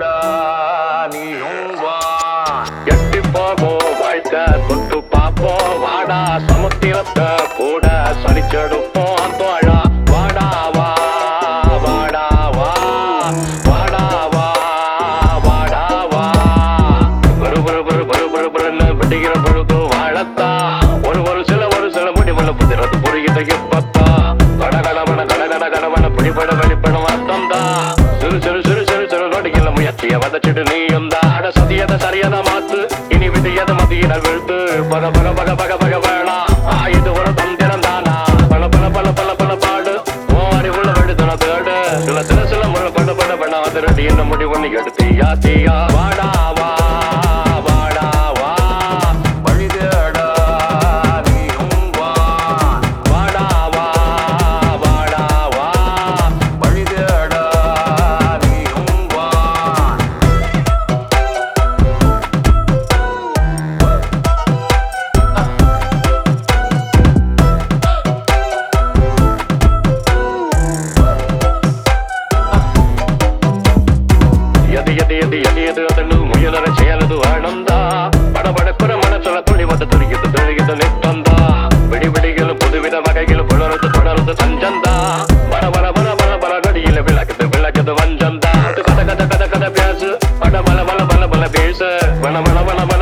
விடுதடா நீயும் வா எட்டி போவோம் வாழ்க்கை தொட்டு பார்ப்போம் வாடா சமுத்திரத்தை கூட சரிச்செடுப்போம் தோழா வாடா வா வாடா வா வாடா வா வாடா வா ஒரு ஒரு ஒரு ஒரு ஒரு ஒருன்னு வெடிக்கிற பொழுது வாழத்தா ஒரு ஒரு சில ஒரு சில முடிவுல புதிரது புரியுது இப்பத்தா கட கடவன கட கட கடவன பிடிபட வெளிப்படும் அர்த்தம் தான் சிறு சிறு சிறு சிறு சிறு நொடியில் முயற்சிய வதச்சிட்டு நீயும் தான் அட சதியத சரியத மாத்து இனி விதியத மதியிட வீழ்த்து பக பக பக பக பக வேணாம் ஆ, இது ஒரு தந்திரம் தானா பல பல பல பல பல பாடு ஓ அறிவுள்ள வெடுதன தேடு சில சில சில முறை பட பட பட அதிரடி என்ன முடிவு நீ எடுத்தியா தீயா வாடா வா வாடா வா வழி தேடா நீயும் வா வாடா வா வாடா வா வழி தேடா நீயும் வா எது எது எது எது எது அதನ್ನು முயலற செயலது வேணும்ದ படபடக்குற மனசுல துணிவது துரியுது தெளியுது நித்தந்த விடி விடிகள் புதுவித வகையில் புலருது புலருது தஞ்சந்தா பல பல பல பல பல நடியில விளக்குது விளக்குது வஞ்சந்தா அது கத கத கத கத பேசு பட பல பல பல பல பேசு வன வன வன வன